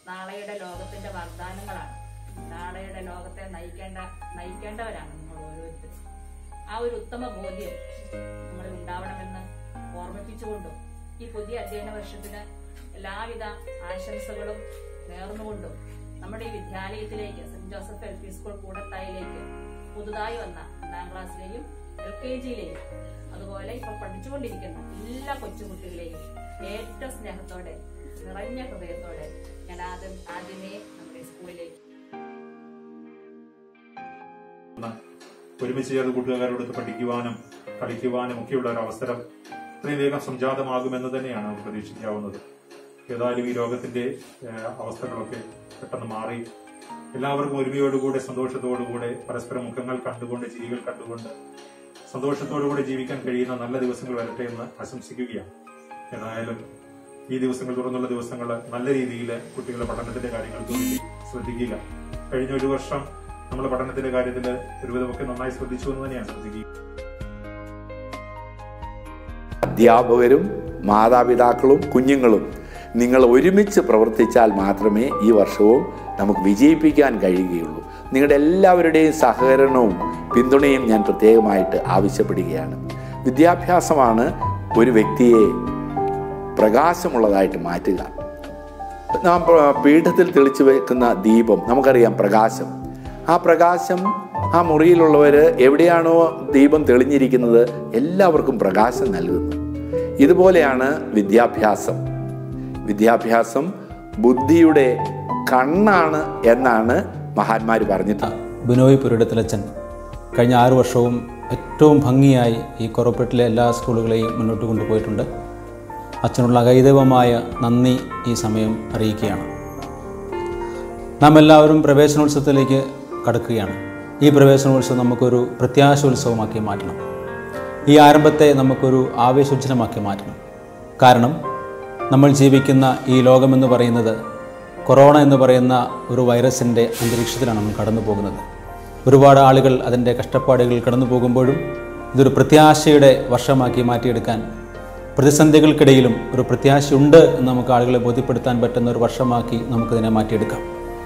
നാളെയുടെ ലോകത്തിന്റെ വാഗ്ദാനങ്ങളാണ് നാളെയുടെ ലോകത്തെ നയിക്കേണ്ട നയിക്കേണ്ടവരാണ് നിങ്ങൾ ഓരോരുത്തരും ആ ഒരു ഉത്തമ ബോധ്യം നമ്മളിൽ ഉണ്ടാവണമെന്ന് ഓർമ്മിപ്പിച്ചുകൊണ്ടും ഈ പുതിയ അധ്യയന വർഷത്തിന് എല്ലാവിധ ആശംസകളും നേർന്നുകൊണ്ടും നമ്മുടെ ഈ വിദ്യാലയത്തിലേക്ക് Saint Joseph L P school കൂടത്തായിലേക്ക് പുതുതായി വന്ന ഒന്നാം ക്ലാസ്സിലെയും എൽ കെ ജിയിലെയും അതുപോലെ ഇപ്പോൾ പഠിച്ചുകൊണ്ടിരിക്കുന്ന എല്ലാ കൊച്ചുകുട്ടികളെയും ഏറ്റവും സ്നേഹത്തോടെ നിറഞ്ഞ ഹൃദയത്തോടെ ഞാൻ ആദ്യം ആദ്യമേ നമ്മുടെ സ്കൂളിലേക്ക് ഒരുമിച്ച് ചേർന്ന് കൂട്ടുകാരോടൊത്ത് പഠിക്കുവാനും കളിക്കുവാനും ഒക്കെയുള്ള ഒരു അവസരം ഇത്രയും വേഗം സംജാതമാകുമെന്ന് തന്നെയാണ് നമുക്ക് പ്രതീക്ഷിക്കാവുന്നത് ഏതായാലും ഈ ലോകത്തിന്റെ ഏഹ്, അവസ്ഥകളൊക്കെ പെട്ടെന്ന് മാറി എല്ലാവർക്കും ഒരുമയോടുകൂടെ സന്തോഷത്തോടുകൂടെ പരസ്പരം മുഖങ്ങൾ കണ്ടുകൊണ്ട് ജീവികൾ കണ്ടുകൊണ്ട് സന്തോഷത്തോടുകൂടെ ജീവിക്കാൻ കഴിയുന്ന നല്ല ദിവസങ്ങൾ വരട്ടെ എന്ന് ആശംസിക്കുകയാണ് ഏതായാലും ഈ ദിവസങ്ങൾ തുറന്നുള്ള ദിവസങ്ങൾ നല്ല രീതിയിൽ കുട്ടികളുടെ പഠനത്തിന്റെ കാര്യങ്ങൾക്ക് വേണ്ടി ശ്രദ്ധിക്കുക കഴിഞ്ഞ ഒരു വർഷം നമ്മൾ പഠനത്തിന്റെ കാര്യത്തിൽ ഒരുവിധമൊക്കെ നന്നായി ശ്രദ്ധിച്ചു എന്ന് തന്നെയാണ് ശ്രദ്ധിക്കുക അധ്യാപകരും മാതാപിതാക്കളും കുഞ്ഞുങ്ങളും നിങ്ങൾ ഒരുമിച്ച് പ്രവർത്തിച്ചാൽ മാത്രമേ ഈ വർഷവും നമുക്ക് വിജയിപ്പിക്കാൻ കഴിയുകയുള്ളൂ നിങ്ങളുടെ എല്ലാവരുടെയും സഹകരണവും പിന്തുണയും ഞാൻ പ്രത്യേകമായിട്ട് ആവശ്യപ്പെടുകയാണ് വിദ്യാഭ്യാസമാണ് ഒരു വ്യക്തിയെ പ്രകാശമുള്ളതായിട്ട് മാറ്റുക നാം പ്ര- പീഠത്തിൽ തെളിച്ചു വെക്കുന്ന ദീപം നമുക്കറിയാം പ്രകാശം ആ പ്രകാശം ആ മുറിയിലുള്ളവർ എവിടെയാണോ ദീപം തെളിഞ്ഞിരിക്കുന്നത് എല്ലാവർക്കും പ്രകാശം നൽകുന്നു ഇതുപോലെയാണ് വിദ്യാഭ്യാസം വിദ്യാഭ്യാസം ബുദ്ധിയുടെ കണ്ണാണ് എന്നാണ് മഹാന്മാർ പറഞ്ഞിട്ട് ബിനോയ് പുരടത്തിലച്ചൻ കഴിഞ്ഞ ആറു വർഷവും ഏറ്റവും ഭംഗിയായി ഈ കോർപ്പറേറ്റിലെ എല്ലാ സ്കൂളുകളെയും മുന്നോട്ട് കൊണ്ടുപോയിട്ടുണ്ട് അച്ഛനുള്ള അകൈതവമായ നന്ദി ഈ സമയം അറിയിക്കുകയാണ് നാം എല്ലാവരും പ്രവേശനോത്സവത്തിലേക്ക് കടക്കുകയാണ് ഈ പ്രവേശനോത്സവം നമുക്കൊരു പ്രത്യാശോത്സവമാക്കി മാറ്റണം ഈ ആരംഭത്തെ നമുക്കൊരു ആവേശോജ്ജലമാക്കി മാറ്റണം കാരണം നമ്മൾ ജീവിക്കുന്ന ഈ ലോകമെന്ന് പറയുന്നത് കൊറോണ എന്ന് പറയുന്ന ഒരു വൈറസിൻ്റെ അന്തരീക്ഷത്തിലാണ് നമ്മൾ കടന്നു പോകുന്നത് ഒരുപാട് ആളുകൾ അതിൻ്റെ കഷ്ടപ്പാടുകൾ കടന്നു പോകുമ്പോഴും ഇതൊരു പ്രത്യാശയുടെ വർഷമാക്കി മാറ്റിയെടുക്കാൻ പ്രതിസന്ധികൾക്കിടയിലും ഒരു പ്രത്യാശയുണ്ട് എന്ന് നമുക്ക് ആളുകളെ ബോധ്യപ്പെടുത്താൻ പറ്റുന്ന ഒരു വർഷമാക്കി നമുക്കിതിനെ മാറ്റിയെടുക്കാം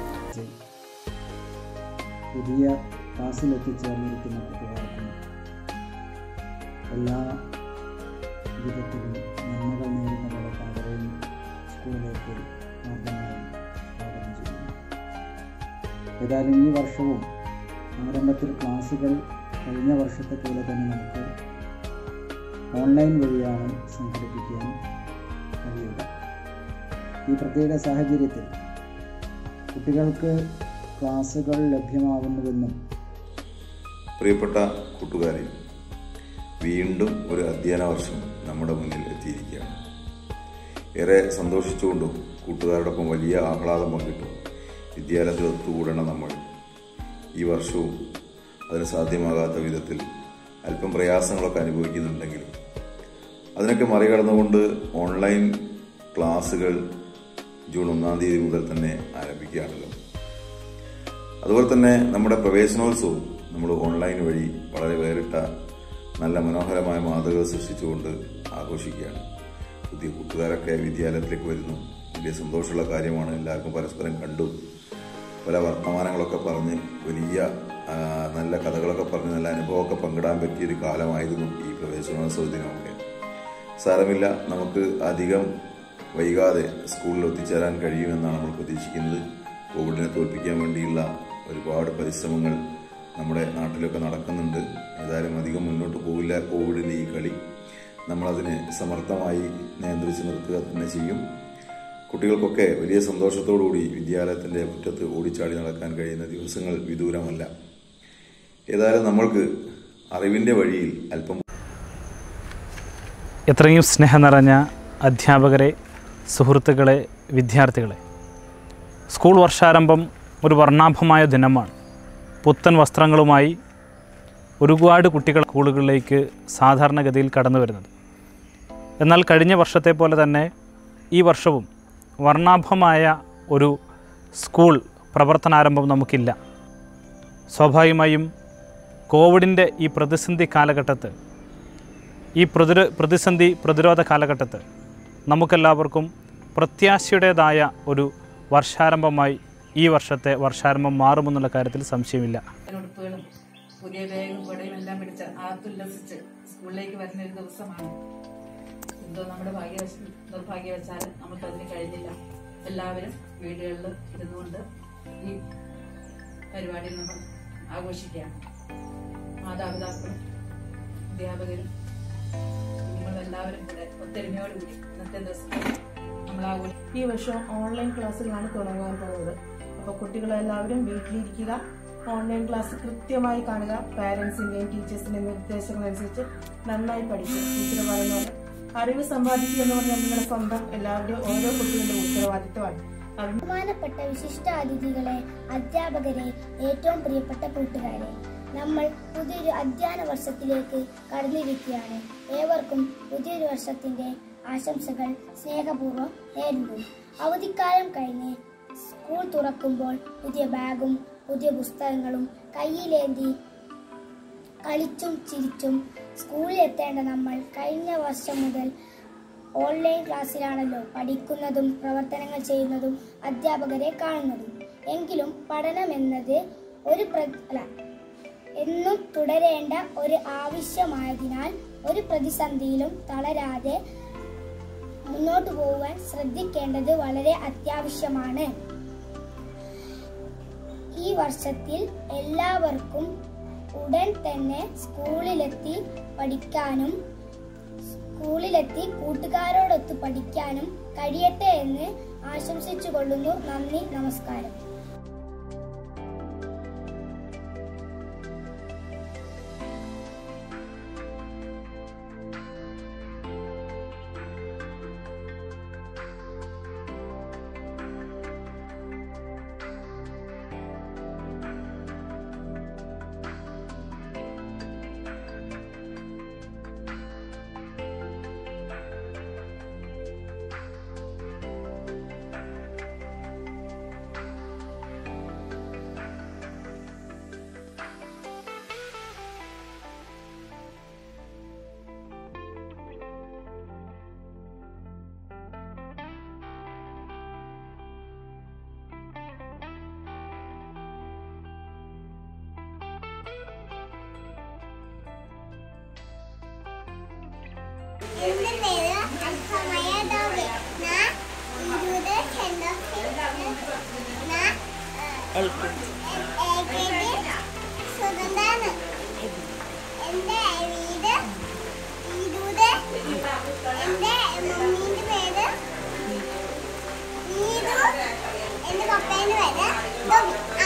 പുതിയ ക്ലാസ്സിൽ എത്തിച്ചേർന്നിരിക്കുന്ന കുട്ടികൾക്കും എല്ലാ വിധത്തിലും നന്മകൾ നേരുന്നതോടൊപ്പം അവരെയും സ്കൂളിലേക്ക് ആദ്യമായി സ്വാഗതം ചെയ്യുന്നു ഏതായാലും ഈ വർഷവും ആരംഭത്തിൽ ക്ലാസ്സുകൾ കഴിഞ്ഞ വർഷത്തെ പോലെ തന്നെ നമുക്ക് ഓൺലൈൻ വഴിയാണ് സംഘടിപ്പിക്കാൻ കഴിയുക ഈ പ്രത്യേക സാഹചര്യത്തിൽ കുട്ടികൾക്ക് ക്ലാസ്സുകൾ ലഭ്യമാകുന്നുവെന്നും പ്രിയപ്പെട്ട കൂട്ടുകാരെ വീണ്ടും ഒരു അധ്യയന വർഷം നമ്മുടെ മുന്നിൽ എത്തിയിരിക്കുകയാണ് ഏറെ സന്തോഷിച്ചുകൊണ്ടും കൂട്ടുകാരോടൊപ്പം വലിയ ആഹ്ലാദം പങ്കിട്ടും വിദ്യാലയത്തിൽ ഒത്തുകൂടണം നമ്മൾ ഈ വർഷവും അതിന് സാധ്യമാകാത്ത വിധത്തിൽ അല്പം പ്രയാസങ്ങളൊക്കെ അനുഭവിക്കുന്നുണ്ടെങ്കിലും അതിനൊക്കെ മറികടന്നുകൊണ്ട് ഓൺലൈൻ ക്ലാസ്സുകൾ ജൂൺ ഒന്നാം തീയതി മുതൽ തന്നെ ആരംഭിക്കുകയാണല്ലോ അതുപോലെ തന്നെ നമ്മുടെ പ്രവേശനോത്സവം നമ്മൾ ഓൺലൈൻ വഴി വളരെ വേറിട്ട നല്ല മനോഹരമായ മാതൃക സൃഷ്ടിച്ചുകൊണ്ട് ആഘോഷിക്കുകയാണ് പുതിയ കൂട്ടുകാരൊക്കെ വിദ്യാലയത്തിലേക്ക് വരുന്നു വലിയ സന്തോഷമുള്ള കാര്യമാണ് എല്ലാവർക്കും പരസ്പരം കണ്ടു പല വർത്തമാനങ്ങളൊക്കെ പറഞ്ഞ് വലിയ ആ, നല്ല കഥകളൊക്കെ പറഞ്ഞ് നല്ല അനുഭവമൊക്കെ പങ്കിടാൻ പറ്റിയൊരു കാലമായിരുന്നു ഈ പ്രവേശനോത്സവ ദിനമൊക്കെ സാരമില്ല നമുക്ക് അധികം വൈകാതെ സ്കൂളിൽ എത്തിച്ചേരാൻ കഴിയുമെന്നാണ് നമ്മൾ പ്രതീക്ഷിക്കുന്നത് കോവിഡിനെ തോൽപ്പിക്കാൻ വേണ്ടിയുള്ള ഒരുപാട് പരിശ്രമങ്ങൾ നമ്മുടെ നാട്ടിലൊക്കെ നടക്കുന്നുണ്ട് ഏതായാലും അധികം മുന്നോട്ട് പോകില്ല കോവിഡിൻ്റെ ഈ കളി നമ്മളതിനെ സമർത്ഥമായി നിയന്ത്രിച്ച് നിർത്തുക തന്നെ ചെയ്യും കുട്ടികൾക്കൊക്കെ വലിയ സന്തോഷത്തോടുകൂടി വിദ്യാലയത്തിൻ്റെ മുറ്റത്ത് ഓടിച്ചാടി നടക്കാൻ കഴിയുന്ന ദിവസങ്ങൾ വിദൂരമല്ല ഏതായാലും നമ്മൾക്ക് അറിവിൻ്റെ വഴിയിൽ അല്പം എത്രയും സ്നേഹം നിറഞ്ഞ അധ്യാപകരെ സുഹൃത്തുക്കളെ വിദ്യാർത്ഥികളെ സ്കൂൾ വർഷാരംഭം ഒരു വർണ്ണാഭമായ ദിനമാണ് പുത്തൻ വസ്ത്രങ്ങളുമായി ഒരുപാട് കുട്ടികൾ സ്കൂളുകളിലേക്ക് സാധാരണഗതിയിൽ കടന്നു വരുന്നത് എന്നാൽ കഴിഞ്ഞ വർഷത്തെ പോലെ തന്നെ ഈ വർഷവും വർണ്ണാഭമായ ഒരു സ്കൂൾ പ്രവർത്തനാരംഭം നമുക്കില്ല സ്വാഭാവികമായും കോവിഡിൻ്റെ ഈ പ്രതിസന്ധി കാലഘട്ടത്ത് ഈ പ്രതിര പ്രതിസന്ധി പ്രതിരോധ കാലഘട്ടത്ത് നമുക്കെല്ലാവർക്കും പ്രത്യാശയുടേതായ ഒരു വർഷാരംഭമായി ഈ വർഷത്തെ വർഷാരംഭം മാറുമെന്നുള്ള കാര്യത്തിൽ സംശയമില്ല ഉടുപ്പുകളും പുതിയ ബാഗും കുടയും എല്ലാം പിടിച്ച് ആത്തുല്ലസിച്ച് സ്കൂളിലേക്ക് വരുന്ന ഒരു ദിവസമാണ് എന്തോ നമ്മുടെ ഭാഗ്യ നിർഭാഗ്യവശാൽ നമുക്ക് അതിന് കഴിഞ്ഞില്ല എല്ലാവരും വീടുകളിൽ ഇരുന്നുകൊണ്ട് ഈ പരിപാടി നമ്മൾ ആഘോഷിക്കുകയാണ് മാതാപിതാക്കളും അധ്യാപകരും കുഞ്ഞുങ്ങളെല്ലാവരും കൂടെ ഒത്തൊരുമയോടുകൂടി ഇന്നത്തെ ദിവസം നമ്മൾ ആഘോഷിക്കും ഈ വർഷം ഓൺലൈൻ ക്ലാസ്സുകളാണ് തുടങ്ങാൻ പോകുന്നത് അപ്പോൾ കുട്ടികളെല്ലാവരും വീട്ടിലിരിക്കുക ഓൺലൈൻ ക്ലാസ് കൃത്യമായി കാണുക പാരൻസിന്റെയും ടീച്ചേഴ്സിന്റെയും നിർദ്ദേശങ്ങൾ അനുസരിച്ച് നന്നായി പഠിക്കുക ടീച്ചർ പറയുന്ന പോലെ അറിവ് സമ്പാദിക്കുക എന്ന് പറഞ്ഞാൽ നിങ്ങളുടെ സ്വന്തം എല്ലാവരുടെയും ഓരോ കുട്ടികളുടെ ഉത്തരവാദിത്വമാണ് അത് ബഹുമാനപ്പെട്ട വിശിഷ്ട അതിഥികളെ അധ്യാപകരെ ഏറ്റവും പ്രിയപ്പെട്ട കൂട്ടുകാരെ നമ്മൾ പുതിയൊരു അധ്യയന വർഷത്തിലേക്ക് കടന്നിരിക്കുകയാണ് ഏവർക്കും പുതിയൊരു വർഷത്തിന്റെ ആശംസകൾ സ്നേഹപൂർവ്വം നേരുന്നു അവധിക്കാലം കഴിഞ്ഞ് സ്കൂൾ തുറക്കുമ്പോൾ പുതിയ ബാഗും പുതിയ പുസ്തകങ്ങളും കയ്യിലേന്തി കളിച്ചും ചിരിച്ചും സ്കൂളിൽ എത്തേണ്ട നമ്മൾ കഴിഞ്ഞ വർഷം മുതൽ ഓൺലൈൻ ക്ലാസ്സിലാണല്ലോ പഠിക്കുന്നതും പ്രവർത്തനങ്ങൾ ചെയ്യുന്നതും അധ്യാപകരെ കാണുന്നതും എങ്കിലും പഠനമെന്നത് ഒരു പ്ര അല്ല എന്നും തുടരേണ്ട ഒരു ആവശ്യമായതിനാൽ ഒരു പ്രതിസന്ധിയിലും തളരാതെ മുന്നോട്ട് പോകുവാൻ ശ്രദ്ധിക്കേണ്ടത് വളരെ അത്യാവശ്യമാണ് ഈ വർഷത്തിൽ എല്ലാവർക്കും ഉടൻ തന്നെ സ്കൂളിലെത്തി പഠിക്കാനും സ്കൂളിലെത്തി കൂട്ടുകാരോടൊത്ത് പഠിക്കാനും കഴിയട്ടെ എന്ന് ആശംസിച്ചു കൊള്ളുന്നു നന്ദി നമസ്കാരം എന്റെ പേര് അൽഫമയ ഡോബെ ഞാൻ ഇരുപത് ചെണ്ടോക്കിൽ ഞാൻ ഏകദേശ സ്വതന്ത്രാണ് എന്റെ വീട് ഇരുപത് എന്റെ മമ്മീന്റെ പേര് നീതു എന്റെ പപ്പേന്റെ പേര് ഡോബി ആ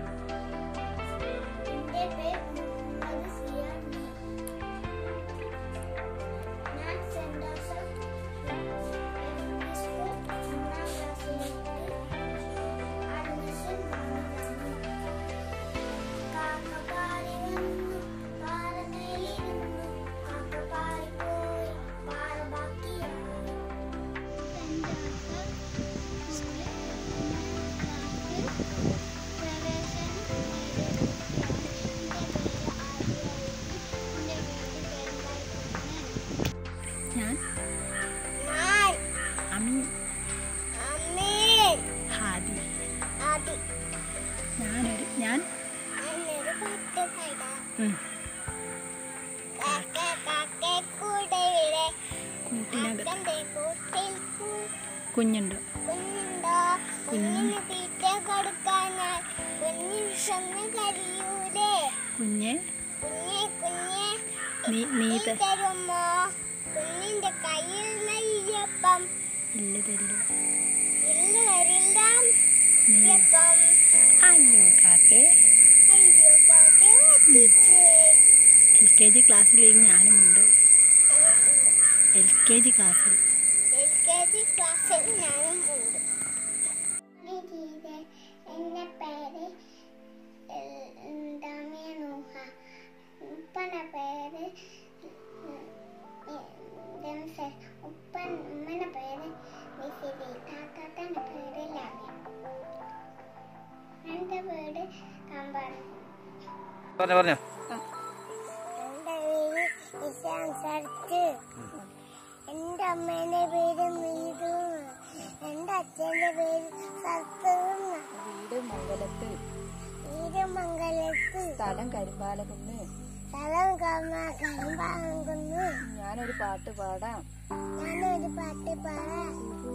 എന്റെ പേര് മുഹമ്മദ് സിയാൻ ഞാൻ സെന്റ് ജോസഫ് എൽപി സ്കൂൾ ഒന്നാം ക്ലാസ്സിലേക്ക് അഡ്മിഷൻ വാങ്ങിയിരുന്നു. കാക്ക പാറി വന്നു, പാറമേലിരുന്നു, കാക്ക പാറിപ്പോയി, പാറ ബാക്കിയായി. സെന്റ് ജോസഫ് സ്കൂളിൽ ഒന്നാം ക്ലാസ്സിൽ പ്രവേശനം നേടി. എൻ്റെ പേര് ആര്യ. എൻ്റെ വീട് കേരളത്തിലാണ്. ഞാൻ ഞാൻ അമീൻ അമ്മേൻ ഹാദി ആദി ഞാനൊരു ഞാൻ എന്നൊരു പാട്ട് പാടാം ഉം, കാക്ക കാക്ക കൂടെവിടെ കൂട്ടിനകത്ത് കാക്കന്റെ കൂട്ടിൽ കു- കുഞ്ഞുണ്ട് കുഞ്ഞുണ്ടോ കുഞ്ഞിന് തീറ്റ കൊടുക്കാനായി കുഞ്ഞിന് വിശന്ന് കരിയൂലേ കുഞ്ഞെ കുഞ്ഞെ കുഞ്ഞെ നീ നീ നീ ത- തരുമോ കുഞ്ഞിന്റെ കയ്യിൽ നെയ്യപ്പം ഇല്ല തല്ലു ഇല്ല വരില്ല നെയ്യപ്പം അയ്യോ കാക്കേ അയ്യോ കാക്ക വറ്റിച്ച് എൽ കെ ജി ക്ലാസ്സിലേക്ക് ഞാനുമുണ്ട് എൽ കെ ജി ക്ലാസ്സിൽ എൽ കെ ജി ക്ലാസ്സിൽ ഞാനും ഉണ്ട് എന്റെ പേര് ദമയനൂഹ ഉപ്പന പേര് ജംസർ ഉപ്പൻ ഉമ്മന പേര് വിസിരി താത്താത്തന്റെ പേര് ലാമ്യ എന്റെ വീട് കമ്പാണ് പറഞ്ഞു പറഞ്ഞു എന്റെ പേര് നിശാൻ സർച്ച് എന്റെ അമ്മേന്റെ പേര് മീതു എന്റെ അച്ഛന്റെ പേര് സത്തെന്ന വീട് മംഗലത്ത് വീരമംഗലത്ത് സ്ഥലം കരിമ്പാലകുന്ന് സ്ഥലം കരുമ്പാകുന്നു ഞാനൊരു പാട്ട് പാടാം ഞാനൊരു പാട്ട് പാടാം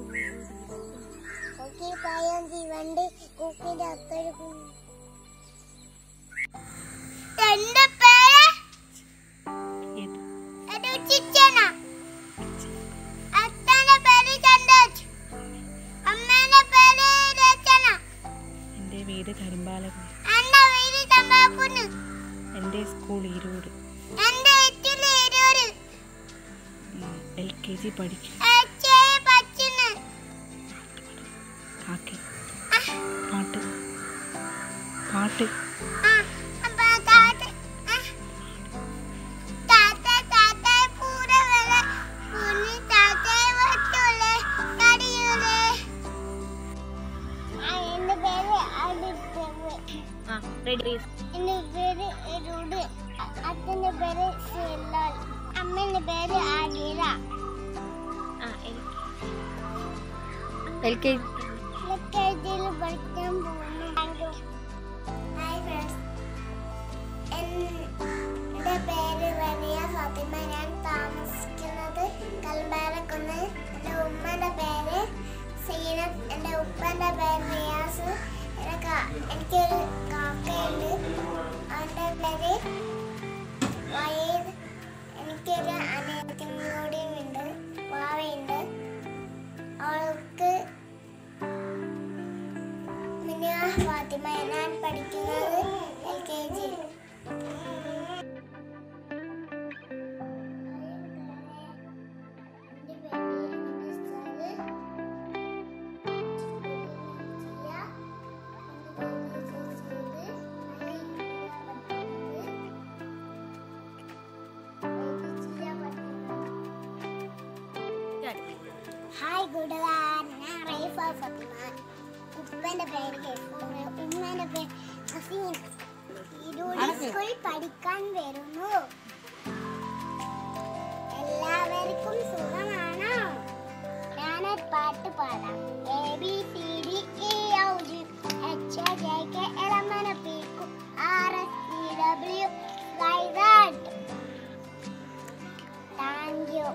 കുക്കി പായം തീവണ്ടി കുക്കിന്റെ അത്തൊരു കുഞ്ഞ് എന്റെ പേര് എന്റെ ചിച്ചന അച്ഛന്റെ പേര് ചന്ദോജ് അമ്മേന്റെ പേര് രചന എൻ്റെ വീട് കരിമ്പാലകുന്ന് എന്റെ വീട് തമ്പാക്കുന്ന് എൻ്റെ സ്കൂൾ ഈരോട് എന്റെ എറ്റില് ഇരുവര് എൽ കെ ജി പഠിക്കും എച്ചേ പച്ചിന് കാക്കി പാട്ട് പാട്ട് ആ അപ്പ താത്ത ആ. താത്ത താത്ത പൂര വല പുനി താത്ത വട്ടൂലെ കടിയൂലെ ആ എന്റെ പേര് ആദിത്യവ് ആ റെഡി എന്റെ പേര് എരുട് അച്ഛന്റെ പേര് ശീലാൽ അമ്മേന്റെ പേര് ആദിര ആ എൽ കെ ലക്കേജിൽ പഠിക്കാൻ പോകുന്നു ഹായ് ഫ്രണ്ട്സ് എൻ്റെ പേര് റനിയ ഫാത്തിമ ഞാൻ താമസിക്കുന്നത് കൽമ്പാലക്കുന്ന് എൻ്റെ ഉമ്മയുടെ പേര് സീനത്ത് എൻ്റെ ഉപ്പൻ്റെ പേര് റിയാസ് എൻ്റെ കാ- എനിക്കൊരു കാക്കയുണ്ട് അവൻ്റെ പേര് വയീദ് എനിക്കൊരു അനിയത്തിയും കൂടിയും ഉണ്ട് വാവയുണ്ട് അവൾക്ക് മിനിയ ഫാത്തിമ ഞാൻ പഠിക്കുന്നത് എൽ കെ ജി ഹായ് കൂട്ടുകാർ ഞാൻ റൈഫ ഫാത്തിമ ഉപ്പന്റെ പേര് കേൾക്കുന്നു ഉമ്മന്റെ പേര് ഹസീൻ ഇരുപത് സ്കൂളിൽ പഠിക്കാൻ വരുന്നു എല്ലാവർക്കും സുഖമാണോ ഞാനൊരു പാട്ട് പാടാം A B C D E ഔ G H J K L M N P Q R S T W Y Z thank you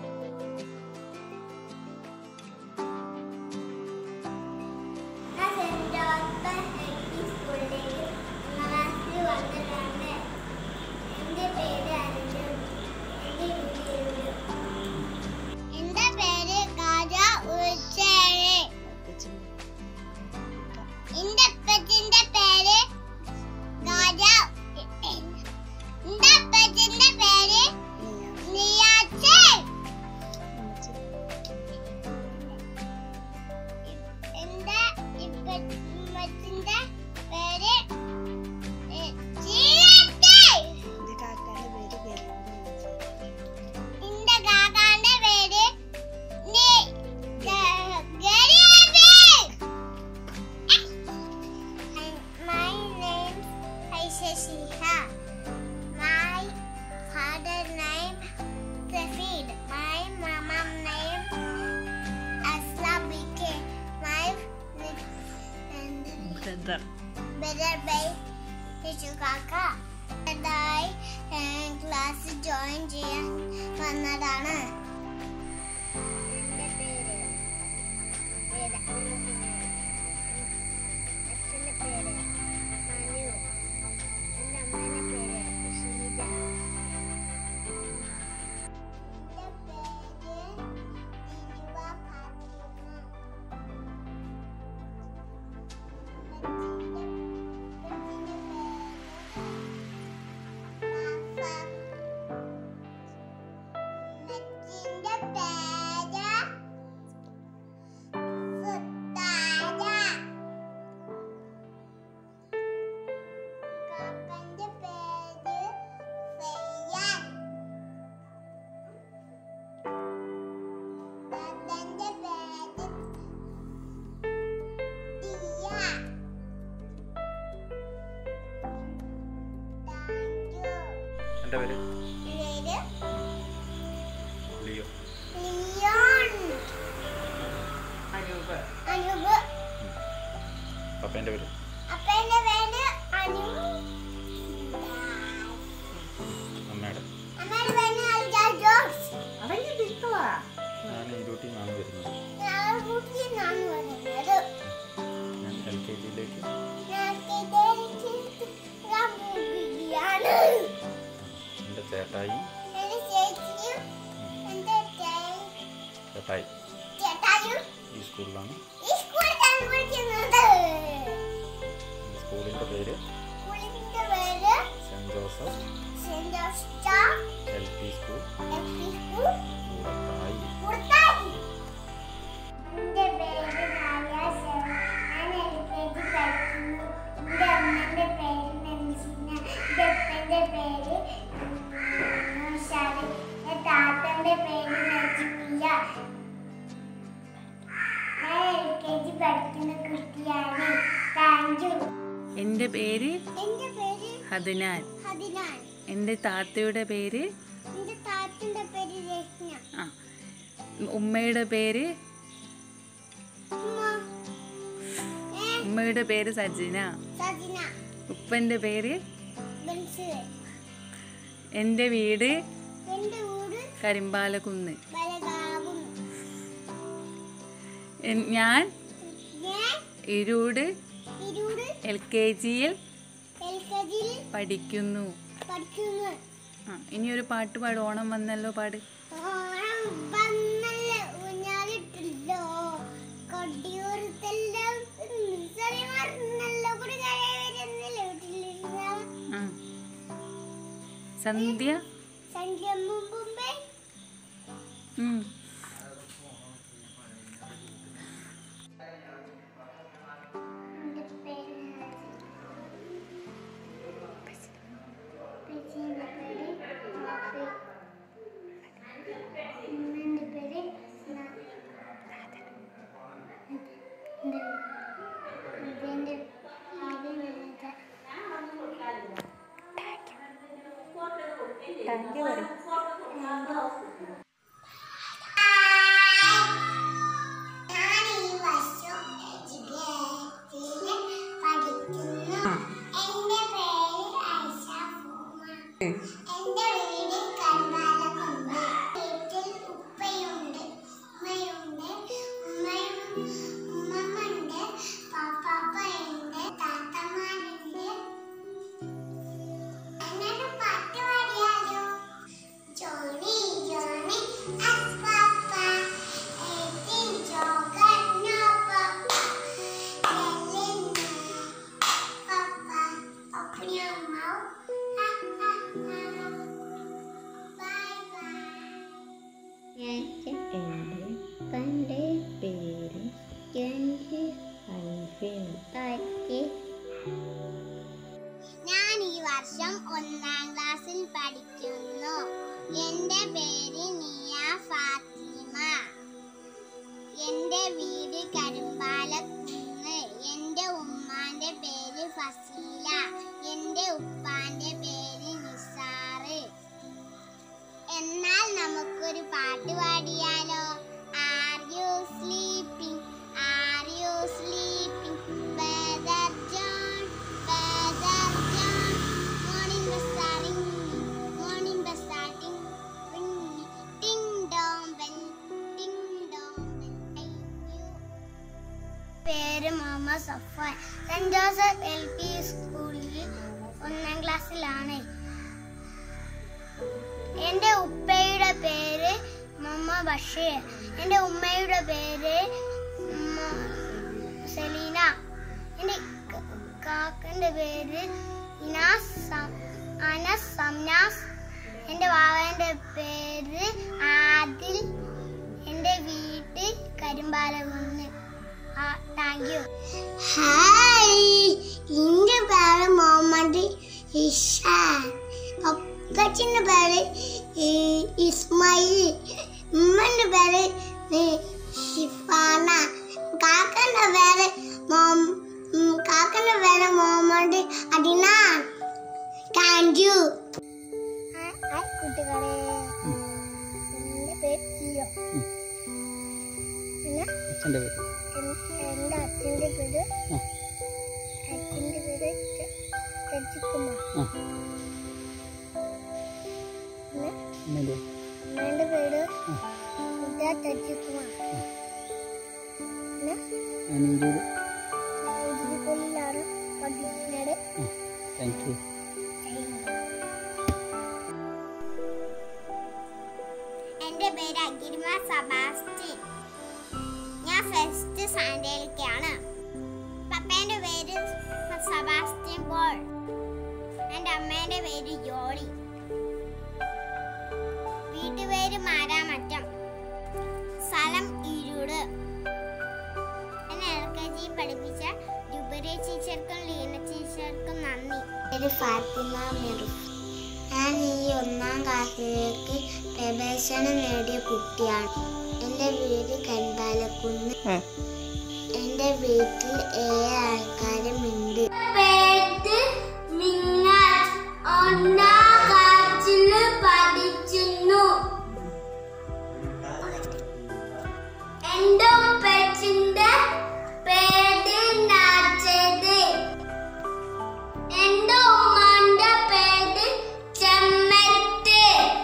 ഞാൻ സെന്റ് ജോസഫ് എൽ പി സ്കൂളിലേക്ക് ഒന്നാം ക്ലാസ്സിൽ വന്നിട്ടുണ്ട് എൻ്റെ പേര് അർജുൻ എൻ്റെ വീട് എൻ്റെ പേര് ഗാജ ഉച്ചേഴ് എൻ്റെ അപ്പച്ചിൻ്റെ പേര് ഗാജ എൻ്റെ അപ്പച്ചിൻ്റെ പേര് നിയാച്ചേ എന്റെ ഇപ്പച്ചിന്റെ പേര് ഏ, ചീരത്തെ. എന്റെ കാക്കാന്റെ പേര് നി- ഗ- ഗരീബ്. My name Aisha Shiha. My father name Safid. My mama name Asla BK. My brother brother by Teacher Kaka. ായി ക്ലാസ് ജോയിൻ ചെയ്യാൻ വന്നതാണ് എൻ്റെ പേര് വേദ. അച്ഛൻ്റെ പേര് മനു എൻ്റെ അമ്മേൻ്റെ പേര് ഷീജ എൻ്റെ പേര് ദിലുവ ഫാത്തിമ നെറ്റിന്റെ പേര് സുത്താര. കാക്കന്റെ പേര് ഫെയ്യാൻ. ദാദന്റെ പേര് ദിയ. Thank you. എൻ്റെ പേര് പേര് ലിയോ ലിയോൺ അരൂപ ചേട്ടായി എന്റെ ചേച്ചിയും എന്റെ ചേ- ചേട്ടായി ചേട്ടായും ഈ സ്കൂളിലാണ് ഈ സ്കൂളിലാണ് പഠിക്കുന്നത് ഈ സ്കൂളിൻ്റെ പേര് സ്കൂളിന്റെ പേര് Saint Joseph Saint Joseph L P school L P school Koodathai പുറത്തായി എന്റെ പേര് നായാശൻ ഞാൻ എൽ കെ ജി പഠിക്കുന്നു എന്റെ അമ്മന്റെ പേര് നൻസിന എന്റെ അപ്പന്റെ പേര് നൗഷാദ് എന്റെ താത്തന്റെ പേര് നജ്മിയ ഞാൻ എൽ കെ ജി പഠിക്കുന്ന കുട്ടിയാണ് താങ്ക് യു എൻ്റെ പേര് എന്റെ പേര് ഹദനാൻ ഹദിനാൻ എൻ്റെ താത്തയുടെ പേര് എന്റെ താത്തന്റെ പേര് രത്ന ആ ഉമ്മയുടെ പേര് ഉമ്മ ഉമ്മയുടെ പേര് സജിന സജിന ഉപ്പൻ്റെ പേര് ബൻസ് എൻ്റെ വീട് എന്റെ വീട് കരിമ്പാലക്കുന്ന് ബലകാകും എൻ- ഞാൻ ഞാൻ ഇരുട് ഇരുട് എൽ കെ ജിയിൽ എൽ കെ ജിയിൽ പഠിക്കുന്നു പഠിക്കുന്നു ആ ഇനിയൊരു പാട്ട് പാട് ഓണം വന്നല്ലോ പാട് ഓണം വന്നല്ല ഊഞ്ഞാലിട്ടല്ലോ കൊടിയൂർത്തല്ലോ ചെറിയ മറന്നല്ലോ കുടുകാരെ വരുന്നില്ല വീട്ടിലിരുന്ന ആ സന്ധ്യ സന്ധ്യ മുമ്പേ ഉം. എന്റെ പേര് പേച്ചിന്റെ പേര് റാഫി ഉമ്മന്റെ പേര് ന- എന്റെ ഇതിന്റെ പേര് നനജ. ഞാൻ ഈ വർഷം എഡ്യൂക്കേഷനിൽ പഠിക്കുന്നു. എന്റെ പേര് ഐഷ ഫൂമ. എന്റെ വീട് കരുവാലക്കുണ്ട്. വീട്ടിൽ ഉപ്പയുണ്ട്, ഉമ്മയുണ്ട്, ഉമ്മയും ഉമ്മമ്മയുണ്ട്, പാപ്പാപ്പയുണ്ട്, താത്തമാരുണ്ട്. എന്നൊരു പാട്ട് പാടിയാലോ Johnny Johnny as papa eating yogurt no papa yelling papa open your mouth ha ha ha bye bye എൻ്റെ തൻ്റെ പേര് എൻ്റെ ഹൈഫിൻ താറ്റി ഞാൻ ഈ വർഷം ഒന്നാം ക്ലാസ്സിൽ പഠിക്കുന്നു എന്റെ പേര് നിയ ഫാത്തിമ എന്റെ വീട് കരുമ്പാലക്കുന്ന് എന്റെ ഉമ്മാന്റെ പേര് ഫസീല എന്റെ ഉപ്പാന്റെ പേര് നിസാറ് എന്നാൽ നമുക്കൊരു പാട്ട് പാടിയാലോ are you sleeping are you sleeping brother John brother John morning bells are ringing morning bells are ringing ding dong bell ding dong bell പേര് Muhammad Safan Saint Joseph L P സ്കൂളിൽ ഒന്നാം ക്ലാസ്സിലാണ് എന്റെ ഉപ്പയുടെ പേര് മമ്മ ബഷീർ എന്റെ ഉമ്മയുടെ പേര് മ- സെലീന എന്റെ ക- കാക്കന്റെ പേര് ഇനാസ് സം- അനസ് സംനാസ് എന്റെ വാവന്റെ പേര് ആദിൽ എന്റെ വീട് കരിമ്പാലകുന്ന് താങ്ക് യു ഹായ് എന്റെ പേര് മുഹമ്മദ് ഇഷാൻ പപ്പച്ചന്റെ പേര് ഈ- ഇസ്മായിൽ ഉമ്മന്റെ പേര് ഈ ഷിഫാന കാക്കന്റെ പേര് മൊം- ഉം, കാക്കന്റെ പേര് മുഹമ്മദ് അദിനാൻ താങ്ക് യു കൂട്ടുകാരെ എന്റെ പേര് ജിയോ പിന്നെ അച്ഛൻ്റെ പേര് എന്റെ അച്ഛന്റെ പേര് ആ. അച്ഛന്റെ പേര് രജികുമാർ ആ പിന്നെ അമ്മേൻ്റെ അമ്മേന്റെ പേര് ഉദയ രജികുമാർ പിന്നെ ഞാൻ ഇരുപത് ഉദിക്കൊല്ലാണ് പഠിക്കുന്നത് താങ്ക് യു സാന്റയിലേക്കാണ് പപ്പേന്റെ പേര് സബാസ്റ്റ്യൻ പോൾ എൻ്റെ അമ്മേന്റെ പേര് ജോളി വീട്ടുപേര് മാരാമറ്റം സ്ഥലം ഈരൂട് എന്നെ എൽ കെ ജി പഠിപ്പിച്ച ജുബരി ടീച്ചർക്കും ലീന ടീച്ചർക്കും നന്ദി പേര് ഫാത്തിമ മിറുഫ് ഞാൻ ഈ ഒന്നാം ക്ലാസ്സിലേക്ക് പ്രവേശനം നേടിയ കുട്ടിയാണ് എൻ്റെ വീട് കൻപാലക്കുന്ന് എൻ്റെ വീട്ടിൽ ഏഴ് ആൾക്കാരും ഉണ്ട് ഒന്നാം ക്ലാസ്സിൽ പഠിക്കുന്നു എന്റെ ഉപ്പച്ചിന്റെ പേര് നാച്ചത് എന്റെ ഉമ്മാന്റെ പേര് ചെമ്മത്ത്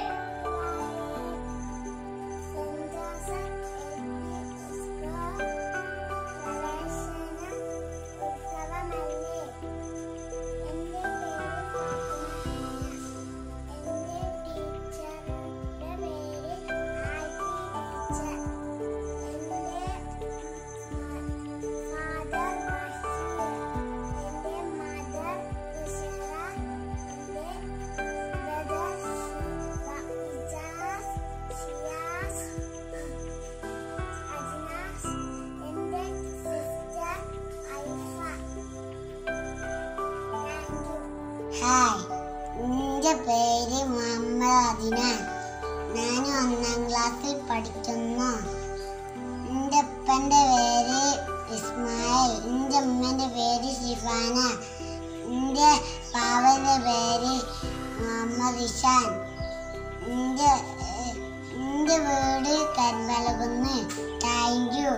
ഹായ് എൻ്റെ പേര് മുഹമ്മദ് അദിനാൻ ഞാൻ ഒന്നാം ക്ലാസ്സിൽ പഠിക്കുന്നു എൻ്റെ ഉപ്പൻ്റെ പേര് ഇസ്മായിൽ എൻ്റെ ഉമ്മൻ്റെ പേര് ഷിഫാന എൻ്റെ പാവൻ്റെ പേര് മുഹമ്മദ് ഇഷാൻ എൻ്റെ ഏഹ്, എൻ്റെ വീട് കരുവലകുന്ന് താങ്ക് യു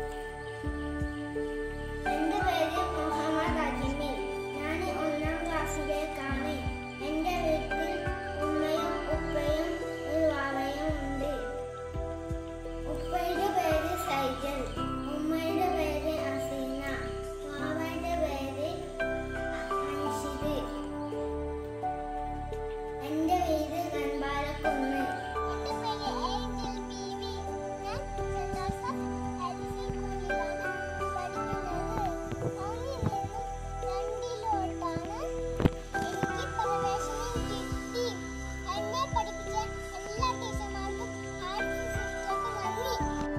എൻ്റെ പേര് മുഹമ്മദ് അജിമി ഞാൻ ഒന്നാം ക്ലാസ്സിലേക്കാണ് എൻ്റെ വീട്ടിൽ ഉമ്മയും ഉപ്പയും ഒരു വാവയും ഉണ്ട് ഉപ്പയുടെ പേര് സൈജൽ ഉമ്മയുടെ പേര് അസീന വാവയുടെ പേര് അൻഷിദ് എൻ്റെ വീട് കൻപാലക്കുന്ന് എൻ്റെ പേര് ഏഞ്ചൽ ബീവി ഞാൻ സന്തോഷം എൽസി സ്കൂളിലാണ് പഠിക്കുന്നത് ഒന്നിൽ നിന്നും രണ്ടിലോട്ടാണ് എനിക്ക് പ്രവേശനം കിട്ടി എന്നെ പഠിപ്പിച്ച എല്ലാ ടീച്ചർമാർക്കും ആർട്സ് സിസ്റ്റർക്കും നന്ദി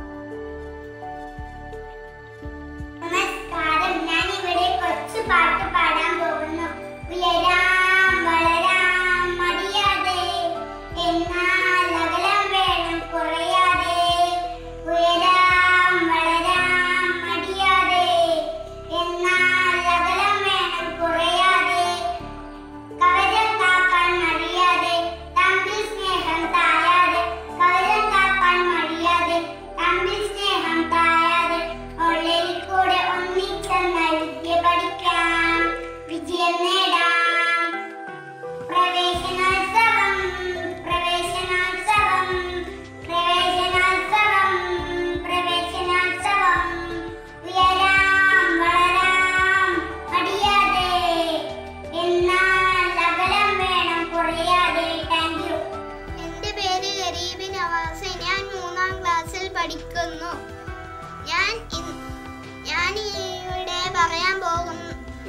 നമസ്കാരം ഞാൻ ഇവിടെ കൊച്ചു പാട്ട് പാടാൻ പോകുന്നു ഉയരാം വളരാം മടിയാതെ എന്നാൽ അകലം വേണം കുറയാതെ ഉയരാം വളരാം മടിയാതെ എന്നാൽ അകലം വേണം കുറയാതെ കവചം കാക്കാൻ മടിയാതെ തമ്മിൽ സ്നേഹം തായാതെ കവചം കാക്കാൻ മടിയാതെ തമ്മിൽ സ്നേഹം തായാതെ ഉള്ളിൽ കൂടെ ഒന്നിച്ചെന്നാൽ വിദ്യ പഠിക്കാം വിജയം നേടാം പ്രവേശനോത്സവം പ്രവേശനോത്സവം പ്രവേശനോത്സവം പ്രവേശനോത്സവം ഉയരാം വളരാം മടിയാതെ എന്നാൽ അകലം വേണം കുറയാതെ താങ്ക് യു എൻ്റെ പേര് ഗരീബ് നവാസ് ഞാൻ മൂന്നാം ക്ലാസ്സിൽ പഠിക്കുന്നു ഞാൻ ഇൻ- ഞാൻ ഇവിടെ പറയാൻ പോകുന്നത്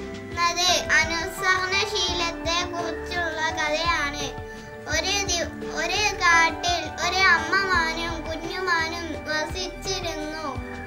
അനുസരണശീലത്തെ കുറിച്ചുള്ള കഥയാണ് ഒരു ദി- ഒരു കാട്ടിൽ ഒരു അമ്മമാനും കുഞ്ഞുമാനും വസിച്ചിരുന്നു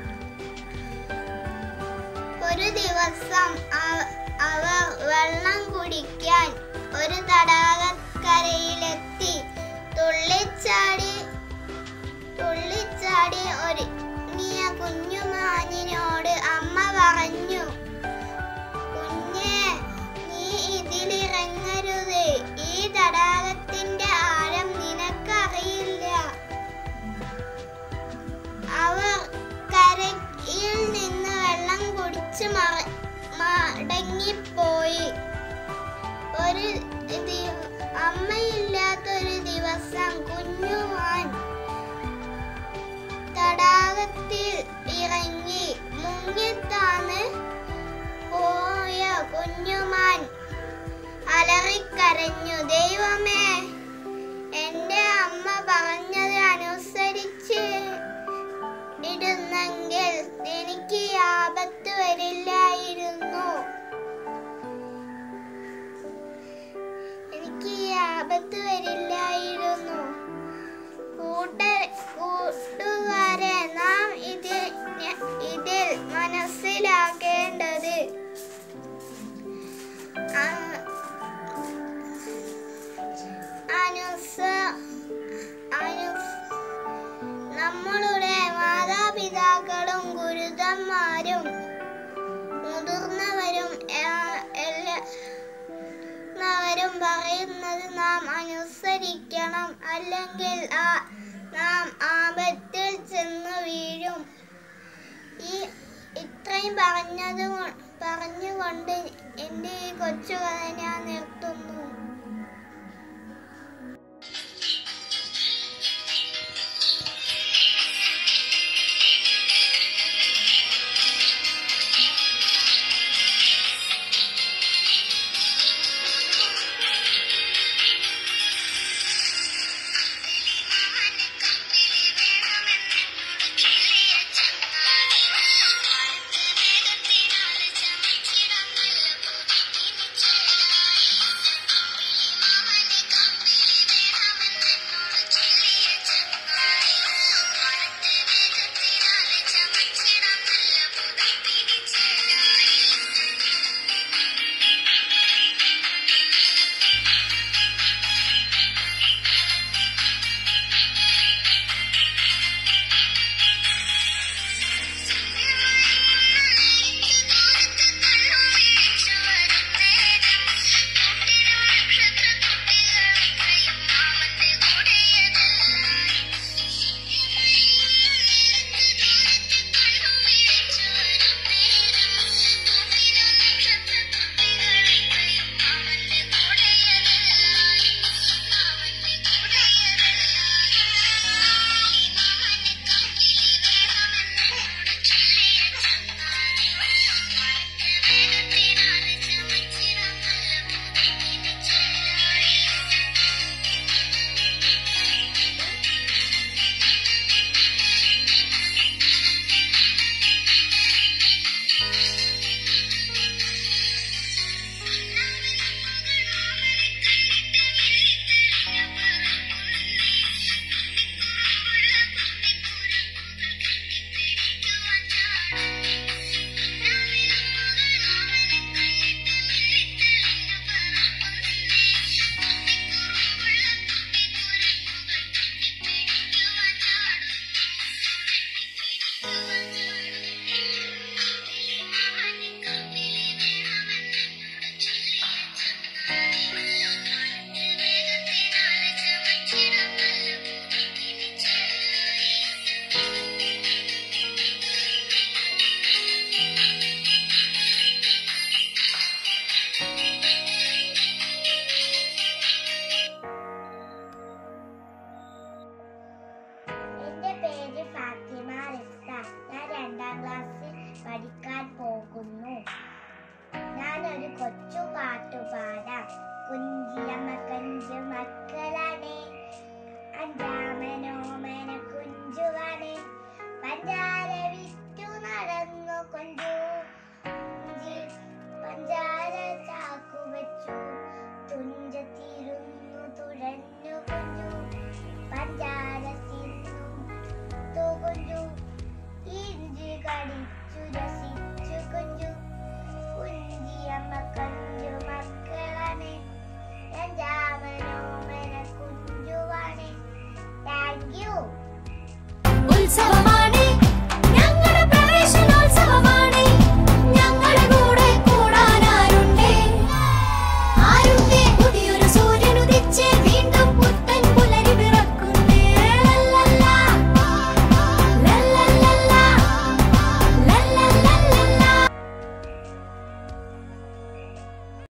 ഒരു ദിവസം അവ- അവർ വെള്ളം കുടിക്കാൻ ഒരു തടാകക്കരയിലെത്തി തുള്ളിച്ചാടി തുള്ളിച്ചാടി ഒരുങ്ങിയ കുഞ്ഞുമാനിനോട് അമ്മ പറഞ്ഞു കുഞ്ഞെ നീ ഇതിലിറങ്ങരുത് ഈ തടാകത്തിന്റെ ആഴം നിനക്കറിയില്ല അവർ കരയിൽ നിന്ന് വെള്ളം കുടിച്ച് മറ- മടങ്ങിപ്പോയി ഒരു ദി- അമ്മയില്ലാത്തൊരു ദിവസം കുഞ്ഞുമാൻ തടാകത്തിൽ ഇറങ്ങി മുങ്ങിത്താന്ന് പോയ കുഞ്ഞുമാൻ അലറിക്കരഞ്ഞു ദൈവമേ എന്റെ അമ്മ പറഞ്ഞത് അനുസരിച്ച് ഇരുന്നെങ്കിൽ എനിക്ക് ഈ ആപത്ത് വരില്ലായിരുന്നു എനിക്ക് ഈ ആപത്ത് വരില്ലായിരുന്നു കൂട്ട കൂട്ടുകാരെ നാം ഇതിൽ ഇതിൽ മനസ്സിലാക്കേണ്ടത് ആ- അനുസ അനു- നമ്മളുടെ മാതാപിതാക്കളും ഗുരുതന്മാരും മുതിർന്നവരും എ- എല്ലാവരും പറയുന്നത് നാം അനുസരിക്കണം അല്ലെങ്കിൽ ആ നാം ആപത്തിൽ ചെന്ന് വീഴും ഈ ഇത്രയും പറഞ്ഞത് കൊ- പറഞ്ഞുകൊണ്ട് എൻ്റെ ഈ കൊച്ചു കഥ ഞാൻ നിർത്തുന്നു